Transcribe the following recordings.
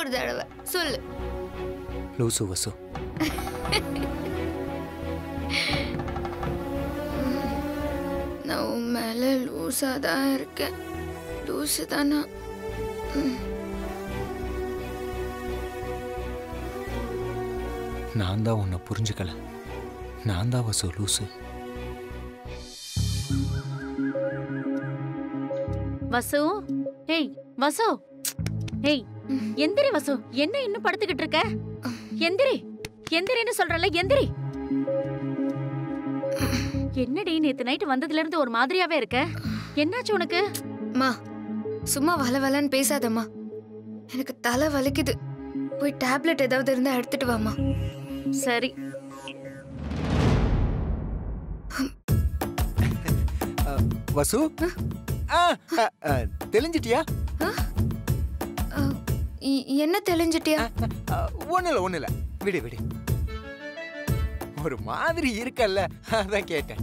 இன்னொரு தடவை சொல்லு லூசு வசு நான் உன் மேல லூஸா தான் இருக்கேன் லூசு தானா நான் தான் உன்னை புரிஞ்சுக்கல நான் தான் வசு லூசு வசு ஏய் வசு ஏய் எந்திரி வசு என்ன இன்னும் படுத்துக்கிட்டு இருக்க எந்திரி எந்திரின்னு சொல்றல எந்திரி என்னடி நேத்து நைட் வந்ததுல இருந்து ஒரு மாதிரியாவே இருக்க என்னாச்சு உனக்கு மா சும்மா வள வளன்னு பேசாதம்மா எனக்கு தலை வலிக்குது போய் டேப்லெட் ஏதாவது இருந்தா எடுத்துட்டு வாமா சரி வசு ஆ, ஆ, ஆ, தெளிஞ்சிட்டியா என்ன தெளிஞ்சிட்டியா ஒன்றும் இல்லை ஒன்றும் இல்லை விடு விடு ஒரு மாதிரி இருக்கல்ல அதான் கேட்டேன்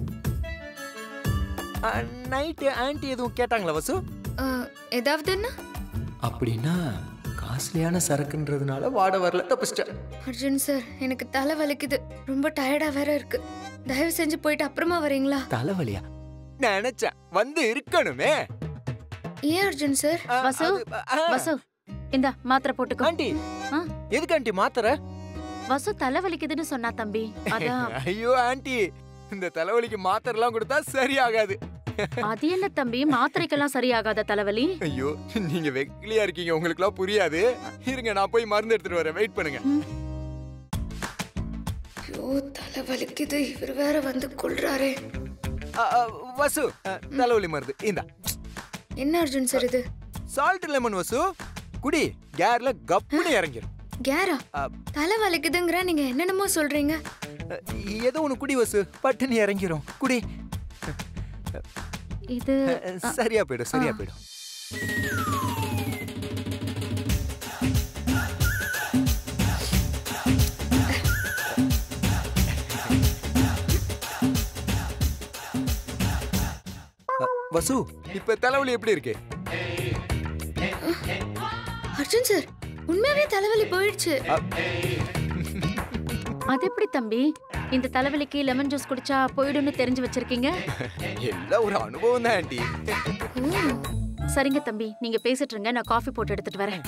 நைட்டு ஆன்ட்டி எதுவும் கேட்டாங்களா வசு ஆ, ஏதாவதுன்னா அப்படின்னா காஸ்ட்லியான சரக்குன்றதுனால வாட வரல தப்பிச்சிட்டேன் அர்ஜுன் சார் எனக்கு தலை வலிக்குது ரொம்ப டயர்டா வேற இருக்கு தயவு செஞ்சு போயிட்டு அப்புறமா வரீங்களா தலைவலியா நினைச்சேன் வந்து இருக்கணுமே ஏன் அர்ஜுன் சார் ஆ, வசு, அது, ஆ, வசு இந்த மாத்திரை போட்டுக்கோ ஆண்டி ஆ? எதுக்கு ஆண்டி மாத்திர வசு தலை வலிக்குதுன்னு சொன்னா தம்பி அதான் ஐயோ ஆண்டி இந்த தலைவலிக்கு மாத்திரைலாம் கொடுத்தா சரியாகாது அது என்ன தம்பி மாத்திரைக்கெல்லாம் சரியாகாத தலைவலி ஐயோ நீங்க வெக்கிலியா இருக்கீங்க உங்களுக்குலாம் புரியாது இருங்க நான் போய் மருந்து எடுத்துட்டு வரேன் வெயிட் பண்ணுங்க ஐயோ தலை வலிக்குது இவர் வேற வந்து கொள்றாரே ஆ, ஆ, வசு ஆ, தலைவலி மருந்து இந்தா என்ன அர்ஜுன் சார் இது சால்ட் லெமன் வசு குடி கேர்ல கப்புன்னு இறங்கிரும் கேரா ஆ, தலை வலிக்குதுங்கிற நீங்க என்னென்னமோ சொல்றீங்க ஏதோ ஒன்று குடி வசு பட்டுன்னு இறங்கிரும் குடி இது சரியா போயிடும் சரியா போயிடும் அ, வசு இப்ப தலைவலி எப்படி இருக்கு அர்ஜுன் சார் உண்மையாவே தலைவலி போயிடுச்சு அது எப்படி தம்பி இந்த தலைவலிக்கு லெமன் ஜூஸ் குடிச்சா போயிடும்னு தெரிஞ்சு வச்சிருக்கீங்க எல்லாம் ஒரு அனுபவம் தான் ஆண்டி ம், சரிங்க தம்பி நீங்க பேசிட்டு இருங்க நான் காஃபி போட்டு எடுத்துட்டு வரேன்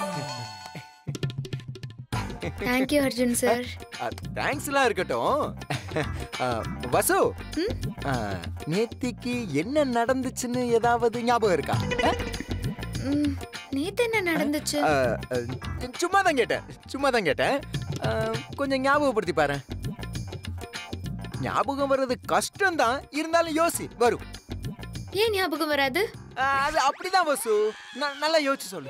தேங்க்யூ அர்ஜுன் சார் தேங்க்ஸ்லாம் இருக்கட்டும் அ, வசு அ, நேத்திக்கு என்ன நடந்துச்சுன்னு ஏதாவது ஞாபகம் இருக்கா ம், நேத்து என்ன நடந்துச்சு அ, அ, சும்மா தான் கேட்டேன் சும்மா தான் கேட்டேன் அ, கொஞ்சம் ஞாபகப்படுத்தி பாரு ஞாபகம் வர்றது கஷ்டம்தான் இருந்தாலும் யோசி வரும் ஏன் ஞாபகம் வராது அ, அது அப்படிதான் வசு ந- நல்லா யோசிச்சு சொல்லு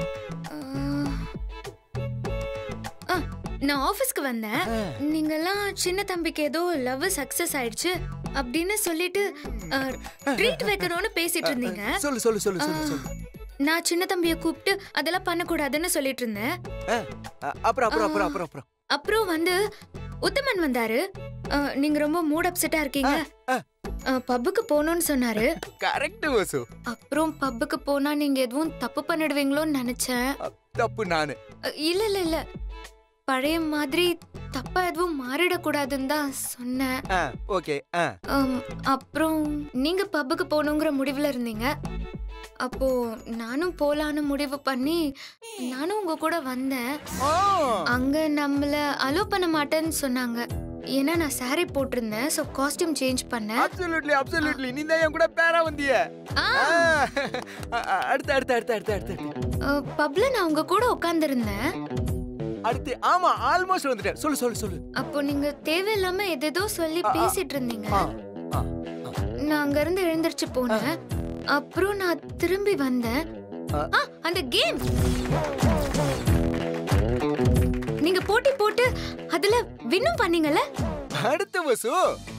ஆ, நான் ஆபீஸ்க்கு வந்தேன் நீங்கெல்லாம் சின்ன தம்பிக்கு ஏதோ லவ் சக்சஸ் ஆயிடுச்சு அப்படின்னு சொல்லிட்டு ட்ரீட் வைக்கணும்னு பேசிட்டு இருந்தீங்க சொல்லு சொல்லு சொல்லு சொல்லு சொல்லு நான் சின்ன தம்பிய கூப்பிட்டு அதெல்லாம் பண்ணக்கூடாதுன்னு சொல்லிட்டு இருந்தேன் அ, அ, அப்புறம் அப்புறம் அப்புறம் அப்புறம் அப்புறம் அப்புறம் வந்து உத்தமன் வந்தாரு ஆ, நீங்க ரொம்ப மூட் அப்செட்டா இருக்கீங்க ஆ. பப்புக்கு போகணும்னு சொன்னாரு கரெக்ட் வசு அப்புறம் பப்புக்கு போனா நீங்க எதுவும் தப்பு பண்ணிடுவீங்களோன்னு நினைச்சேன் அ, தப்பு நானு அ, இல்ல இல்ல இல்ல பழைய மாதிரி தப்பா எதுவும் மாறிடக்கூடாதுன்னு தான் சொன்னேன் ஆ ஓகே ஆ ஆம், அப்புறம் நீங்க பப்புக்கு போகணுங்கிற முடிவுல இருந்தீங்க அப்போ நானும் போலான்னு முடிவு பண்ணி நானும் உங்க கூட வந்தேன் ஆ அங்க நம்மள அலோ பண்ண மாட்டேன்னு சொன்னாங்க ஏன்னா நான் saree போட்டிருந்தேன் ஸோ காஸ்டியூம் சேஞ்ச் பண்ணேன் அப்சல்யூட்லி அப்சல்யூட்லி நீ தான் என் கூட பேரா வந்திய ஆ, அடுத்து அடுத்து அடுத்து அடுத்து அடுத்து அடுத்து. அ, பப்ல நான் உங்க கூட உட்காந்துருந்தேன் அடுத்து ஆமா ஆல்மோஸ்ட் வந்துட்டேன் சொல்லு சொல்லு சொல்லு அப்போ நீங்க தேவையில்லாம எதேதோ சொல்லி பேசிட்டு இருந்தீங்க ஆ ஆ ஆ. நான் அங்க இருந்து எழுந்திருச்சு போனேன் அப்புறம் நான் திரும்பி வந்தேன் ஆ. ஆ, அந்த கேம் நீங்க போட்டி போட்டு அதுல வின்னும் பண்ணீங்கல்ல அடுத்து வசு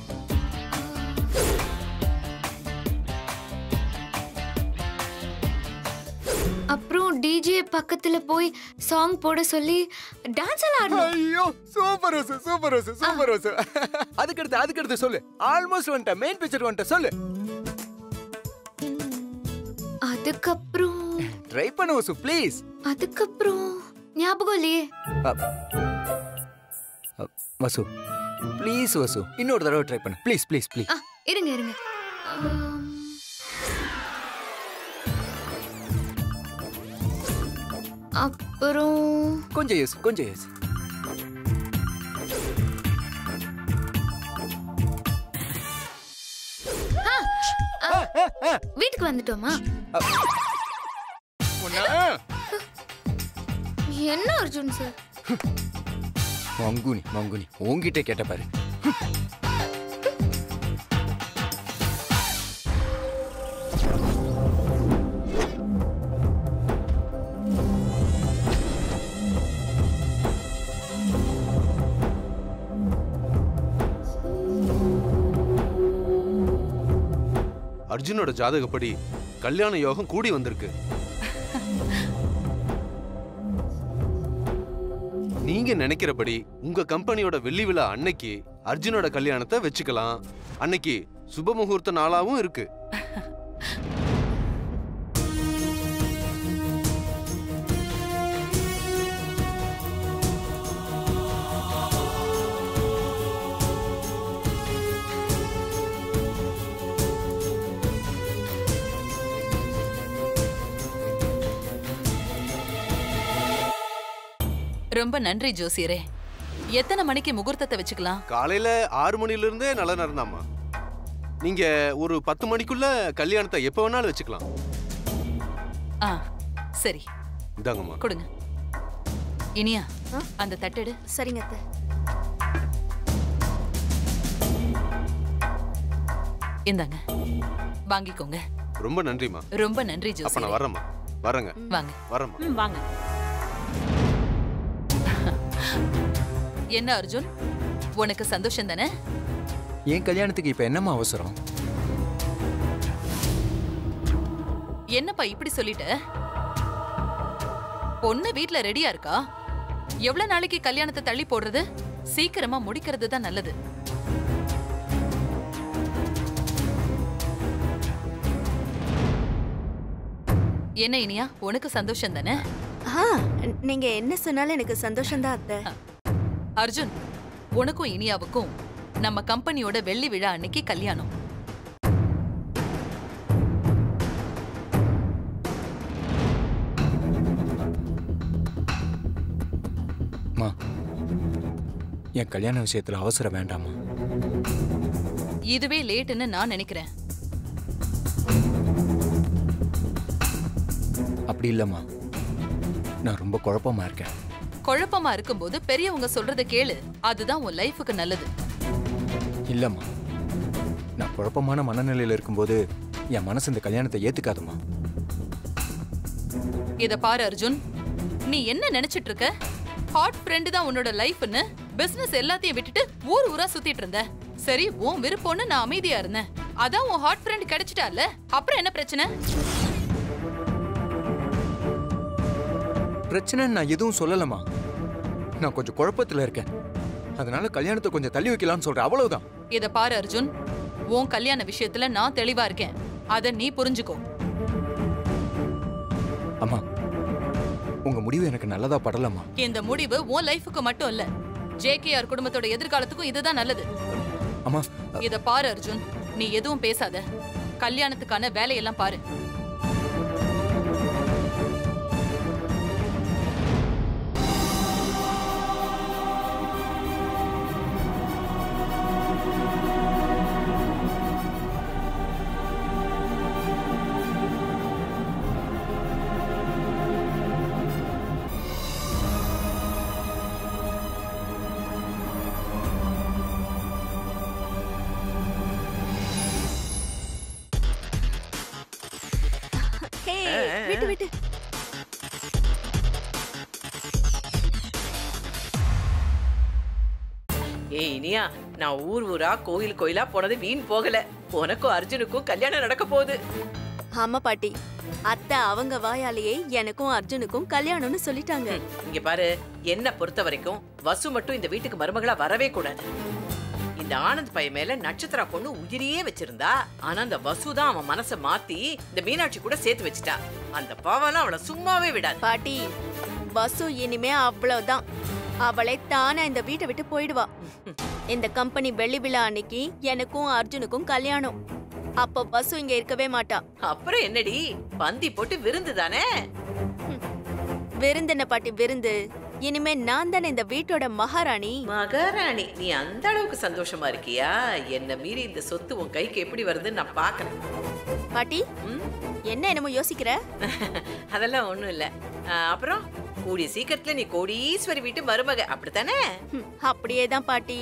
அப்புறம் டிஜே பக்கத்துல போய் சாங் போட சொல்லி டான்ஸ் எல்லாம் ஆடணும் ஐயோ super Vasu super Vasu super Vasu அதுக்கு அடுத்து அதுக்கு அடுத்து சொல்லு ஆல்மோஸ்ட் வந்துட்டேன் மெயின் பிக்சர் வந்துட்டேன் சொல்லு அதுக்கப்புறம் ட்ரை பண்ணு வசு ப்ளீஸ் அதுக்கப்புறம் ஞாபகம் இல்லையே அ, வசு ப்ளீஸ் வசு இன்னொரு தடவை ட்ரை பண்ணு ப்ளீஸ் ப்ளீஸ் ப்ளீஸ் ஆ இருங்க இருங்க ஆம். அப்புறம் கொஞ்சம் யோசி கொஞ்சம் யோசி ஆ, வீட்டுக்கு வந்துட்டோமா உன்னை என்ன அர்ஜுன் சார் மங்குனி மங்குனி உன்கிட்ட கேட்ட பாரு அர்ஜுனோட ஜாதகப்படி கல்யாண யோகம் கூடி வந்திருக்கு நீங்க நினைக்கிறபடி உங்க கம்பெனியோட வெள்ளி விழா அன்னைக்கு அர்ஜுனோட கல்யாணத்தை வச்சுக்கலாம் அன்னைக்கு சுப முகூர்த்த நாளாவும் இருக்கு ரொம்ப நன்றி ஜோசியரே எத்தனை மணிக்கு முகூர்த்தத்தை வச்சுக்கலாம் காலையில ஆறு மணில இருந்தே நல்ல நேரம் தாம்மா நீங்க ஒரு பத்து மணிக்குள்ள கல்யாணத்தை எப்ப வேணாலும் வச்சுக்கலாம் ஆ சரி இந்தாங்கம்மா கொடுங்க இனியா அந்த தட்டெடு சரிங்க அத்தை இந்தாங்க வாங்கிக்கோங்க ரொம்ப நன்றிம்மா ரொம்ப நன்றி அப்ப நான் ஜோசியரே வரேம்மா வரேங்க வாங்க வரேம்மா ம் வாங்க என்ன அர்ஜுன் உனக்கு சந்தோஷம் தானே என் கல்யாணத்துக்கு இப்ப என்னம்மா அவசரம் என்னப்பா இப்படி சொல்லிட்ட பொண்ணு வீட்ல ரெடியா இருக்கா எவ்வளவு நாளைக்கு கல்யாணத்தை தள்ளி போடுறது சீக்கிரமா முடிக்கிறது தான் நல்லது என்ன இனியா உனக்கு சந்தோஷம் தானே ஆ நீங்க என்ன சொன்னாலும் எனக்கு சந்தோஷம்தான் அத்தை அர்ஜுன் உனக்கும் இனியாவுக்கும் நம்ம கம்பெனியோட வெள்ளி விழா அன்னைக்கு கல்யாணம் மா என் கல்யாண விஷயத்துல அவசரம் வேண்டாமா இதுவே லேட்டுன்னு நான் நினைக்கிறேன் அப்படி இல்லம்மா நான் ரொம்ப குழப்பமா இருக்கேன் குழப்பமா இருக்கும்போது பெரியவங்க சொல்றத கேளு அதுதான் உன் லைஃபுக்கு நல்லது இல்லம்மா நான் குழப்பமான மனநிலையில இருக்கும்போது என் மனசு இந்த கல்யாணத்தை ஏத்துக்காதுமா இத பாரு அர்ஜுன் நீ என்ன நினைச்சிட்டு இருக்க ஹாட் ஃப்ரெண்டு தான் உன்னோட லைஃப்னு பிசினஸ் எல்லாத்தையும் விட்டுட்டு ஊர் ஊரா சுத்திட்டு இருந்த சரி உன் விருப்பம்னு நான் அமைதியா இருந்தேன் அதான் உன் ஹாட் ஃப்ரெண்ட் கிடைச்சிட்டால அப்புறம் என்ன பிரச்சனை பிரச்சனை நான் எதுவும் சொல்லலம்மா நான் கொஞ்சம் குழப்பத்துல இருக்கேன் அதனால கல்யாணத்தை கொஞ்சம் தள்ளி வைக்கலாம்னு சொல்றேன் அவ்வளவுதான் இத பாரு அர்ஜுன் உன் கல்யாண விஷயத்துல நான் தெளிவா இருக்கேன் அத நீ புரிஞ்சுக்கோ அம்மா உங்க முடிவு எனக்கு நல்லதா படலம்மா இந்த முடிவு உன் லைஃபுக்கு மட்டும் இல்ல ஜேகேஆர் குடும்பத்தோட எதிர்காலத்துக்கும் இதுதான் நல்லது அம்மா இத பாரு அர்ஜுன் நீ எதுவும் பேசாத கல்யாணத்துக்கான வேலையெல்லாம் பாரு ஹே விட்டு விட்டு ஏய் இனியா நான் ஊர் ஊரா கோயில் கோயிலா போனது வீண் போகல உனக்கும் அர்ஜுனுக்கும் கல்யாணம் நடக்க போகுது ஆமா பாட்டி அத்தை அவங்க வாயாலேயே எனக்கும் அர்ஜுனுக்கும் கல்யாணம்னு சொல்லிட்டாங்க இங்க பாரு என்ன பொறுத்த வரைக்கும் வசு மட்டும் இந்த வீட்டுக்கு மருமகளா வரவே கூடாது இந்த ஆனந்த் பையன் மேல நட்சத்திரா பொண்ணு உயிரியே வச்சிருந்தா ஆனா அந்த வசு தான் அவன் மனசை மாத்தி இந்த மீனாட்சி கூட சேர்த்து வச்சிட்டா அந்த பாவம்லாம் அவளை சும்மாவே விடாது பாட்டி வசு இனிமே அவ்வளவுதான் அவளே தானா இந்த வீட்டை விட்டு போயிடுவா இந்த கம்பெனி வெள்ளி விழா அன்னைக்கு எனக்கும் அர்ஜுனுக்கும் கல்யாணம் அப்போ வசு இங்க இருக்கவே மாட்டா அப்புறம் என்னடி பந்தி போட்டு விருந்து தானே விருந்தென்ன பாட்டி விருந்து இனிமே நான் தானே இந்த வீட்டோட மகாராணி மகாராணி நீ அந்த அளவுக்கு சந்தோஷமா இருக்கியா என்ன மீறி இந்த சொத்து உன் கைக்கு எப்படி வருதுன்னு நான் பாக்குறேன் பாட்டி ம்? என்ன என்னமோ யோசிக்கிற அதெல்லாம் ஒண்ணும் இல்ல ஆ, அப்புறம் கூடிய சீக்கிரத்துல நீ கோடீஸ்வரி வீட்டு மருமக அப்படித்தானே ஹம், அப்படியே தான் பாட்டி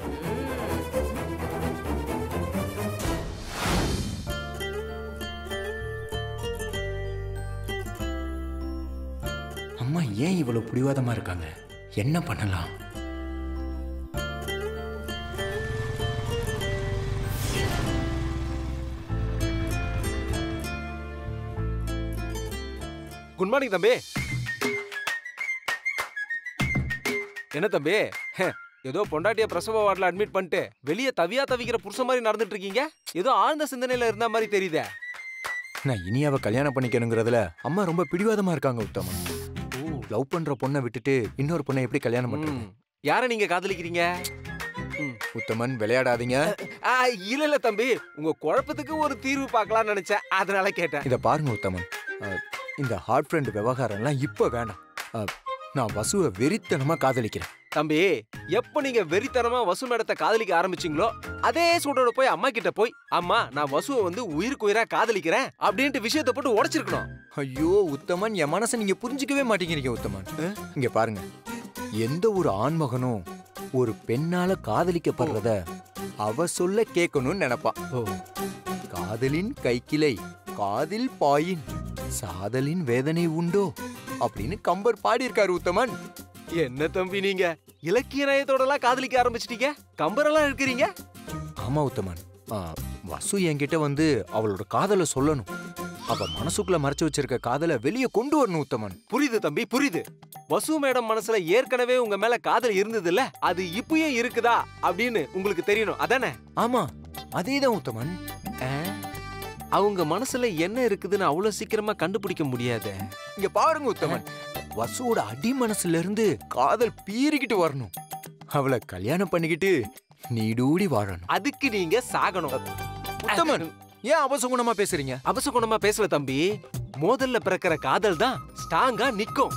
அம்மா ஏன் இவ்வளவு பிடிவாதமா இருக்காங்க என்ன பண்ணலாம் குட் மார்னிங் தம்பி என்ன தம்பி ஹே, ஏதோ பொண்டாட்டிய பிரசவ வார்டில் அட்மிட் பண்ணிட்டு வெளியே தவியா தவிக்கிற புருஷன் மாதிரி நடந்துட்டு இருக்கீங்க ஏதோ ஆழ்ந்த சிந்தனையில இருந்த மாதிரி தெரியுதே நான் இனியாவை கல்யாணம் பண்ணிக்கணுங்கிறதுல அம்மா ரொம்ப பிடிவாதமா இருக்காங்க உத்தமா லவ் பண்ற பொண்ணை விட்டுட்டு இன்னொரு பொண்ணை எப்படி கல்யாணம் பண்றது ம். யாரை நீங்க காதலிக்கிறீங்க உத்தமன் விளையாடாதீங்க ஆ, இல்ல இல்ல தம்பி உங்க குழப்பத்துக்கு ஒரு தீர்வு பார்க்கலாம்னு நினைச்சேன் அதனால கேட்டேன் இத பாருங்க உத்தமன் அஹ், இந்த ஹார்ட் ஃப்ரெண்ட் விவகாரம்லாம் இப்ப வேணாம் அஹ், நான் வசுவை வெறித்தனமா காதலிக்கிறேன் தம்பி எப்ப நீங்க வெறித்தனமா வசு மேடத்தை காதலிக்க ஆரம்பிச்சீங்களோ அதே சூடோட போய் அம்மா கிட்ட போய் அம்மா நான் வசுவை வந்து உயிருக்கு உயிரா காதலிக்கிறேன் அப்படின்ட்டு விஷயத்தை போட்டு உடைச்சிருக்கணும் ஐயோ உத்தமன் என் மனசை நீங்க புரிஞ்சுக்கவே மாட்டேங்கிறீங்க உத்தமன் அஹ், இங்க பாருங்க எந்த ஒரு ஆண்மகனும் ஒரு பெண்ணால காதலிக்கப்படுறத அவ சொல்ல கேட்கணும்னு நினைப்பான் காதலின் கைக்கிளை காதில் பாயின் சாதலின் வேதனை உண்டோ அப்படின்னு கம்பர் பாடியிருக்காரு உத்தமன் என்ன தம்பி நீங்க இலக்கிய நயத்தோடலாம் காதலிக்க ஆரம்பிச்சிட்டீங்க கம்பரெல்லாம் இருக்கிறீங்க ஆமா உத்தமன் ஆ, வசு என்கிட்ட வந்து அவளோட காதலை சொல்லணும் அவ மனசுக்குள்ள மறைச்சு வச்சிருக்க காதலை வெளியே கொண்டு வரணும் உத்தமன் புரியுது தம்பி புரியுது வசு மேடம் மனசுல ஏற்கனவே உங்க மேல காதல் இருந்தது இல்ல அது இப்பயும் இருக்குதா அப்படின்னு உங்களுக்கு தெரியணும் அதானே ஆமா அதேதான் உத்தமன் ஆ? அவங்க மனசுல என்ன இருக்குதுன்னு அவ்வளவு சீக்கிரமா கண்டுபிடிக்க முடியாது இங்க பாருங்க உத்தமன் வசுவோட அடி மனசுல இருந்து காதல் பீறிக்கிட்டு வரணும் அவளை கல்யாணம் பண்ணிக்கிட்டு நீடூடி வாழணும் அதுக்கு நீங்க சாகணும் உத்தமன் ஏன் அவசகுணமா பேசுறீங்க அவசகுணமா பேசல தம்பி மோதல்ல பிறக்கிற காதல் தான் ஸ்ட்ராங்கா நிக்கும்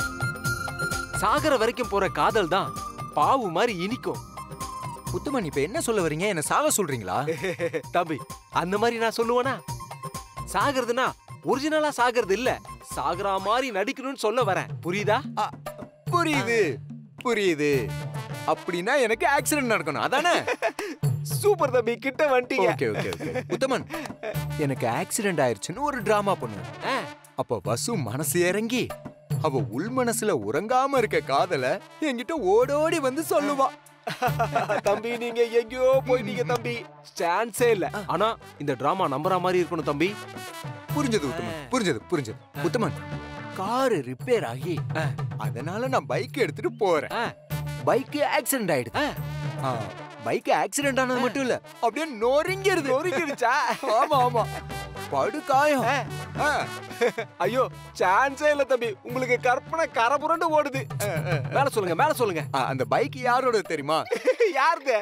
சாகர வரைக்கும் போற காதல் தான் பாவு மாதிரி இனிக்கும் உத்தமன் இப்ப என்ன சொல்ல வரீங்க என்ன சாக சொல்றீங்களா தம்பி அந்த மாதிரி நான் சொல்லுவேனா சாகிறதுனா ஒரிஜினலா சாகிறது இல்ல சாகுற மாதிரி நடிக்கணும்னு சொல்ல வரேன் புரியுதா புரியுது புரியுது அப்படின்னா எனக்கு ஆக்சிடென்ட் நடக்கணும் அதானே சூப்பர் தம்பி கிட்ட வந்துட்டீங்க ஓகே ஓகே ஓகே உத்தமன் எனக்கு ஆக்சிடென்ட் ஆயிருச்சுன்னு ஒரு டிராமா பண்ணுவோம் ஆ. அப்போ வசு மனசு இறங்கி அவ உள் மனசுல உறங்காம இருக்க காதல என்கிட்ட ஓடோடி வந்து சொல்லுவா தம்பி நீங்க எங்கேயோ போயிட்டீங்க தம்பி சான்ஸே இல்ல ஆனா இந்த டிராமா நம்புற மாதிரி இருக்கணும் தம்பி புரிஞ்சது உத்தமன் புரிஞ்சது புரிஞ்சது உத்தமன் காரு ரிப்பேர் ஆகி அதனால நான் பைக் எடுத்துட்டு போறேன் ஆ. பைக் ஆக்சிடென்ட் ஆயிடுது பைக் ஆக்சிடென்ட் ஆனது மட்டும் இல்ல அப்படியே நொறுங்கிருது நொறுங்கிடுச்சா? ஆமா ஆமா படு காயம் ஆ. ஐயோ சான்ஸே இல்ல தம்பி உங்களுக்கு கற்பனை கரபுரண்டு ஓடுது மேல சொல்லுங்க மேல சொல்லுங்க ஆ, அந்த பைக் யாரோட தெரியுமா யாருது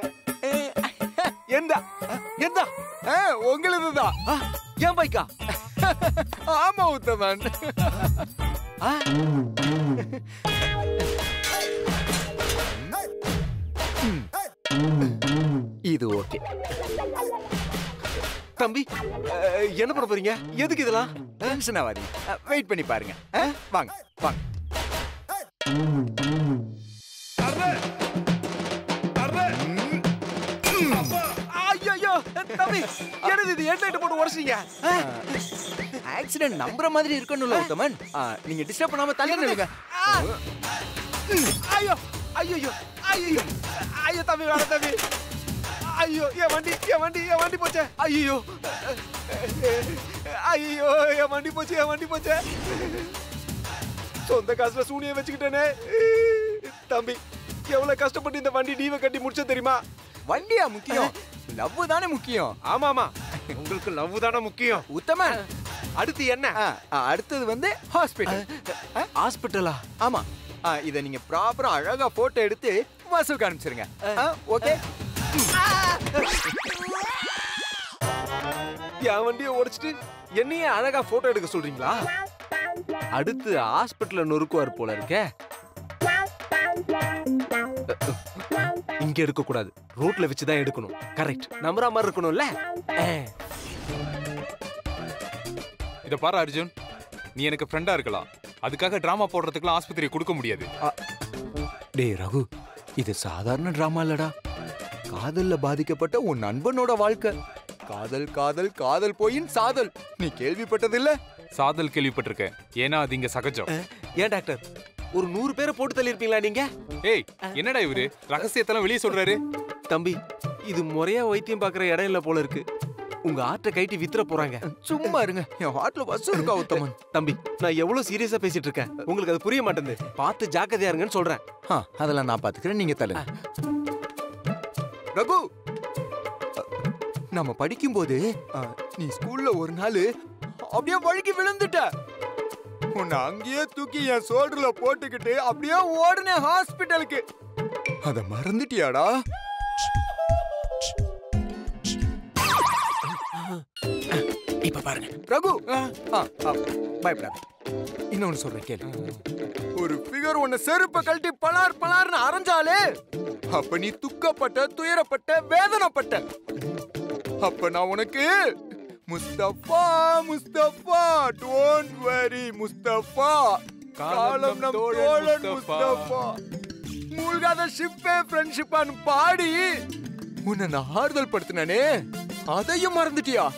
எந்த எந்த ஆ, உங்களுதுதான் ஆ, என் பைக்கா ஆமா உத்தமன் ஆ? இது ஓகே தம்பி அஹ், என்ன பண்ண போறீங்க எதுக்கு இதெல்லாம் டென்ஷன் ஆகாதீங்க வெயிட் பண்ணி பாருங்க ஆ, வாங்க வாங்க ஐயோ தம்பி என்னது இது ஹெட்லைட் போட்டு உடச்சிங்க ஆக்சிடென்ட் நம்புற மாதிரி இருக்கணும்ல உத்தமன் ஆ, நீங்க டிஸ்டர்ப் பண்ணாம தள்ளி நில்லுங்க ஐயோ ஐயோ ஐயோ ஐயோ தம்பி வேணாம் தம்பி ஐயோ என் வண்டி என் வண்டி என் வண்டி போச்சே ஐயோ ஐயோ என் வண்டி போச்சு என் வண்டி போச்சே சொந்த காசுல சூனியை வச்சுக்கிட்டேனே தம்பி எவ்வளவு கஷ்டப்பட்டு இந்த வண்டி டீவை கட்டி முடிச்ச தெரியுமா வண்டியா முக்கியம் லவ் தானே முக்கியம் ஆமா ஆமா உங்களுக்கு லவ் தானே முக்கியம் உத்தமன் அடுத்து என்ன ஆ, ஆ, அடுத்தது வந்து ஹாஸ்பிட்டல் ஹாஸ்பிட்டலா ஆமா ஆ, இத நீங்க ப்ராப்பரா அழகா போட்டோ எடுத்து வசூக்கு அனுப்பிச்சிருங்க ஓகே என் வண்டியை உடைச்சிட்டு என்னையே அழகா போட்டோ எடுக்க சொல்றீங்களா அடுத்து ஹாஸ்பிட்டல்ல நொறுக்குவார் போல இருக்கே இங்க எடுக்க கூடாது ரோட்ல வச்சு தான் எடுக்கணும் கரெக்ட் நம்புற மாதிரி இருக்கணும்ல இத பாரு அர்ஜுன் நீ எனக்கு ஃப்ரெண்டா இருக்கலாம் அதுக்காக டிராமா போடுறதுக்குலாம் ஆஸ்பத்திரி கொடுக்க முடியாது டேய் ரகு இது சாதாரண டிராமா இல்லடா காதல்ல பாதிக்கப்பட்ட உன் நண்பனோட வாழ்க்கை காதல் காதல் காதல் போயின் சாதல் நீ கேள்விப்பட்டதில்ல சாதல் கேள்விப்பட்டிருக்கேன் ஏன்னா அது இங்க சகஜம் ஏன் டாக்டர் ஒரு நூறு பேரை போட்டு தள்ளியிருப்பீங்களா நீங்க ஏய் என்னடா இவரு ரகசியத்தெல்லாம் வெளியே சொல்றாரு தம்பி இது முறையா வைத்தியம் பார்க்குற இடம் இல்ல போல இருக்கு உங்க ஆட்டை கைட்டி வித்துற போறாங்க சும்மா இருங்க என் ஹார்ட்ல வசூ இருக்கா உத்தமன் தம்பி நான் எவ்வளவு சீரியஸா பேசிட்டு இருக்கேன் உங்களுக்கு அது புரிய மாட்டேங்குது பார்த்து ஜாக்கிரதையா இருங்கன்னு சொல்றேன் ஆ, அதெல்லாம் நான் பாத்துக்கிறேன் நீங்க தள்ளுங்க ரகு அ, நம்ம படிக்கும்போது அ, நீ ஸ்கூல்ல ஒரு நாள் அப்படியே வழுக்கி விழுந்துட்ட உன்னை அங்கேயே தூக்கி என் சோல்டர்ல போட்டுக்கிட்டு அப்படியே ஓடுனே ஹாஸ்பிட்டலுக்கு அத மறந்துட்டியாடா இப்ப பாருங்க ரகு ஆ, ஆ, ஆ, பயப்படாத இன்னொன்னு சொல்றேன் கேளு ஒரு ஃபிகர் உன்னை செருப்ப கழட்டி பலார் பலார்னு அரைஞ்சாலே அப்ப நீ துக்கப்பட்ட துயரப்பட்ட வேதனைப்பட்ட அப்ப நான் உனக்கு முஸ்தபா முஸ்தபா டோன்ட் வரி முஸ்தபா காலம் நம் தோழன் முஸ்தபா மூழ்காத ஷிப்பே ஃப்ரெண்ட்ஷிப்பான்னு பாடி உன்னை நான் ஆறுதல் படுத்தினே அதையும் மறந்துட்டியா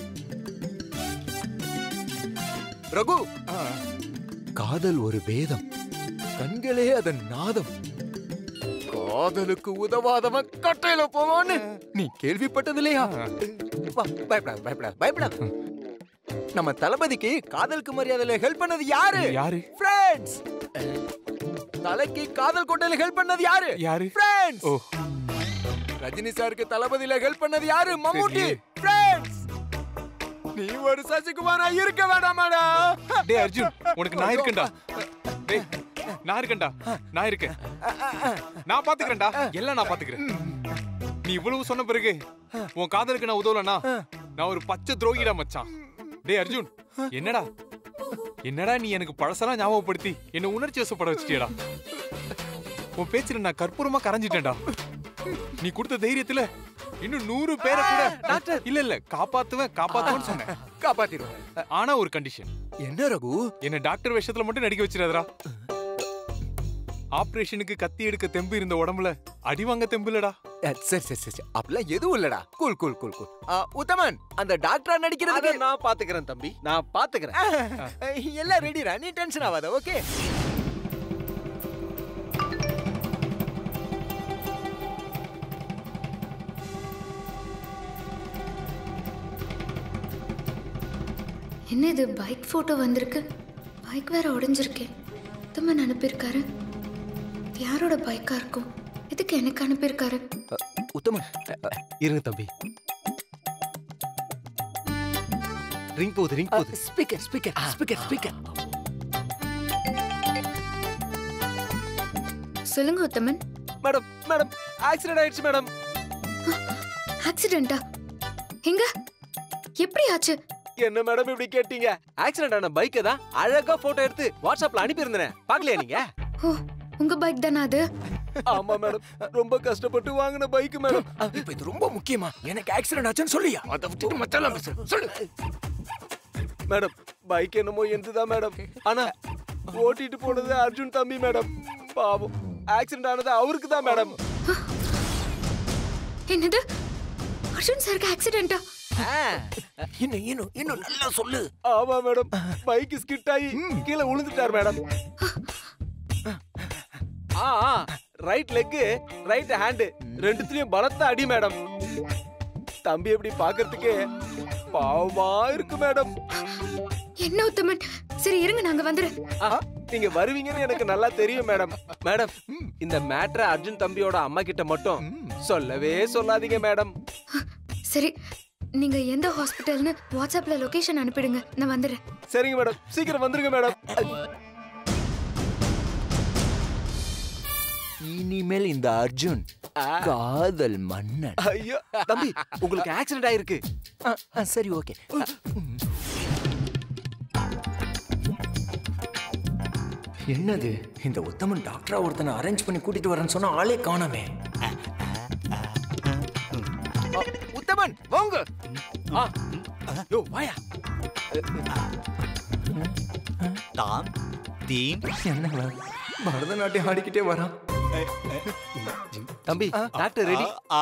ரகு காதல் ஒரு வேதம் கண்களே அதன் நாதம் காதலுக்கு உதவாதவன் கட்டையில போவான்னு நீ கேள்விப்பட்டதில்லையா வா, பயப்படாத பயப்படாத பயப்படாத நம்ம தளபதிக்கு காதலுக்கு மரியாதையில ஹெல்ப் பண்ணது யாரு யாரு ஃப்ரெண்ட்ஸ் தலைக்கு காதல் கொட்டையில ஹெல்ப் பண்ணது யாரு யாரு ஃப்ரெண்ட்ஸ் ஓ ரஜினி சாருக்கு தளபதியில ஹெல்ப் பண்ணது யாரு மம்முட்டி தெரியலையே. ஃப்ரெண்ட்ஸ் நீ ஒரு சசிகுமாரா இருக்க வேண்டாமாடா டேய் அர்ஜுன் உனக்கு நான் இருக்கேன்டா டேய் நான் இருக்கேன்டா நான் இருக்கேன் நான் பாத்துக்கிறேன்டா எல்லாம் நான் பாத்துக்கிறேன் நீ இவ்வளவு சொன்ன பிறகு உன் காதலுக்கு நான் உதவலனா நான் ஒரு பச்சை துரோகிடா மச்சான் டேய் அர்ஜுன் என்னடா என்னடா நீ எனக்கு பழசெல்லாம் ஞாபகப்படுத்தி என்ன உணர்ச்சி வசப்பட வச்சிட்டியடா உன் பேச்சுல நான் கற்பூரமா கரைஞ்சிட்டேன்டா நீ கொடுத்த தைரியத்துல இன்னும் நூறு பேரை கூட டாக்டர் இல்ல இல்ல காப்பாத்துவேன் காப்பாத்துவேன்னு சொன்னேன் காப்பாத்திடுவேன் ஆனா ஒரு கண்டிஷன் என்ன ரகு என்ன டாக்டர் வேஷத்துல மட்டும் நடிக்க வச்சிடாதடா ஆபரேஷனுக்கு கத்தி எடுக்க தெம்பு இருந்த உடம்புல அடி வாங்க தெம்பு இல்லடா அஹ், சரி சரி சரி சரி. அப்படிலாம் எதுவும் இல்லடா கூல் கூல் கூல் கூல் ஆ, உத்தமன் அந்த டாக்டரா அதை நடிக்கிறதுக்கு நான் பாத்துக்கிறேன் தம்பி நான் பாத்துக்கிறேன் அஹ், எல்லாம் ரெடிடா நீ டென்ஷன் ஆகாத ஓகே என்ன இது பைக் ஃபோட்டோ வந்திருக்கு பைக் வேற உடைஞ்சிருக்கேன் உத்தமன் அனுப்பியிருக்காரு இது யாரோட பைக்கா இருக்கும் எதுக்கு எனக்கு அனுப்பியிருக்காரு உத்தமன் இருங்க தம்பி ரிங் போகுது ரிங் போகுது ஸ்பீக்கர் ஸ்பீக்கர் ஸ்பீக்கர் ஸ்பீக்கர் சொல்லுங்க உத்தமன் மேடம் மேடம் ஆக்சிடென்ட் ஆயிடுச்சு மேடம் ஆக்சிடென்ட்டா எங்க எப்படி ஆச்சு என்ன மேடம் இப்படி கேட்டீங்க ஆக்சிடென்ட் ஆன பைக்கை தான் அழகா போட்டோ எடுத்து வாட்ஸ்அப்ல அனுப்பியிருந்தேன் பாக்கலையா நீங்க ஓ உங்க பைக் தானா அது ஆமா மேடம் ரொம்ப கஷ்டப்பட்டு வாங்கின பைக் மேடம் இப்ப இது ரொம்ப முக்கியமா எனக்கு ஆக்சிடென்ட் ஆச்சுன்னு சொல்லியா அதை விட்டுட்டு மத்தெல்லாம் பேசு சொல்லு மேடம் பைக் என்னமோ எந்துதான் மேடம் ஆனா ஓட்டிட்டு போனது அர்ஜுன் தம்பி மேடம் பாவம் ஆக்சிடென்ட் ஆனது அவருக்கு தான் மேடம் என்னது அர்ஜுன் சாருக்கு ஆக்சிடென்ட்டா இன்னும் இன்னும் இன்னும் நல்லா சொல்லு ஆமா மேடம் பைக் ஸ்கிட் ஆகி கீழே விழுந்துட்டார் மேடம் ஆ ரைட் லெக் ரைட் ஹேண்ட் ரெண்டுத்துலயும் பலத்த அடி மேடம் தம்பி எப்படி பாக்குறதுக்கு பாவமா இருக்கு மேடம் என்ன உத்தமன் சரி இருங்க நாங்க வந்துடுறேன் ஆ, நீங்க வருவீங்கன்னு எனக்கு நல்லா தெரியும் மேடம் மேடம் இந்த மேட்ரை அர்ஜுன் தம்பியோட அம்மா கிட்ட மட்டும் சொல்லவே சொல்லாதீங்க மேடம் சரி நீங்க எந்த ஹாஸ்பிட்டல்னு வாட்ஸ்அப்ல லொகேஷன் அனுப்பிடுங்க நான் வந்துடுறேன் சரிங்க மேடம் சீக்கிரம் வந்துருங்க மேடம் இனிமேல் இந்த அர்ஜுன் காதல் மன்னன் ஐயோ தம்பி உங்களுக்கு ஆக்சிடென்ட் ஆயிருக்கு ஆ, ஆ, சரி ஓகே என்னது இந்த உத்தமன் டாக்டரா ஒருத்தனை அரேஞ்ச் பண்ணி கூட்டிட்டு வரேன்னு சொன்னா ஆளே காணாமே உத்தமன் வாங்க ஆ, யோ வாயா தாம் தீம் என்ன இவன்? பரதநாட்டியம் ஆடிக்கிட்டே வரான் தம்பி டாக்டர் ரெடி ஆ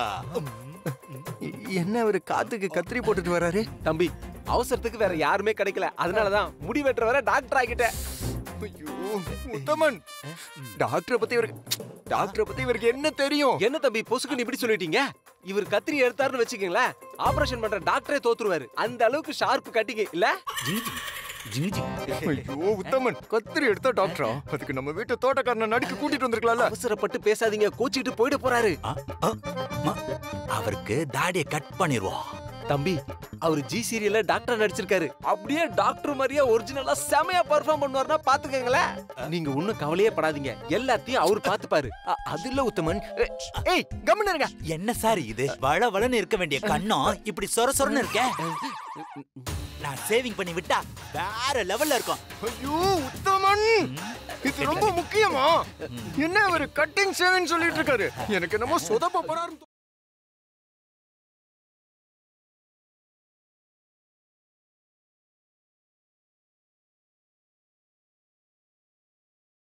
என்ன அவரு காத்துக்கு கத்திரி போட்டுட்டு வராரு தம்பி அவசரத்துக்கு வேற யாருமே கிடைக்கல அதனாலதான் முடி வெட்டுற வர டாக்டர் ஆகிட்டேன் ஐயோ உத்தமன் டாக்டரை பத்தி இவருக்கு டாக்டரை பத்தி இவருக்கு என்ன தெரியும் என்ன தம்பி பொசுக்குன்னு இப்படி சொல்லிட்டீங்க இவர் கத்திரி எடுத்தாருன்னு வச்சுக்கீங்களேன் ஆபரேஷன் பண்ற டாக்டரே தோத்துருவாரு அந்த அளவுக்கு ஷார்ப் கட்டிங்க இல்ல ஜிங்கி ஐயோ உத்தமன் கத்திரி எடுத்தா டாக்டரா அதுக்கு நம்ம வீட்டு தோட்டக்காரனை நடிக்க கூட்டிட்டு வந்திருக்கலாம்ல அவசரப்பட்டு பேசாதீங்க கோச்சிட்டு போயிட போறாரு ஆ, ஆ, ம, அவருக்கு தாடியை கட் பண்ணிடுவோம் தம்பி அவர் ஜி சீரியல்ல டாக்டர் நடிச்சிருக்காரு அப்படியே டாக்டர் மாதிரியே ஒரிஜினலா செமையா பெர்ஃபார்ம் பண்ணுவாருன்னா பாத்துக்கங்களேன் நீங்க ஒண்ணும் கவலையே படாதீங்க எல்லாத்தையும் அவர் பாத்துப்பாரு அ- அது இல்ல உத்தமன் ஏ- ஏய் கம்முன்னு இருங்க என்ன சார் இது வள வளன்னு இருக்க வேண்டிய கண்ணம் இப்படி சொர சொரன்னு இருக்க நான் சேவிங் பண்ணி விட்டா வேற லெவல்ல இருக்கும் ஐயோ உத்தமன் இது ரொம்ப முக்கியமா என்ன இவரு கட்டிங் சேவிங் சொல்லிட்டு இருக்காரு எனக்கு என்னமோ சொதப்ப போறாரு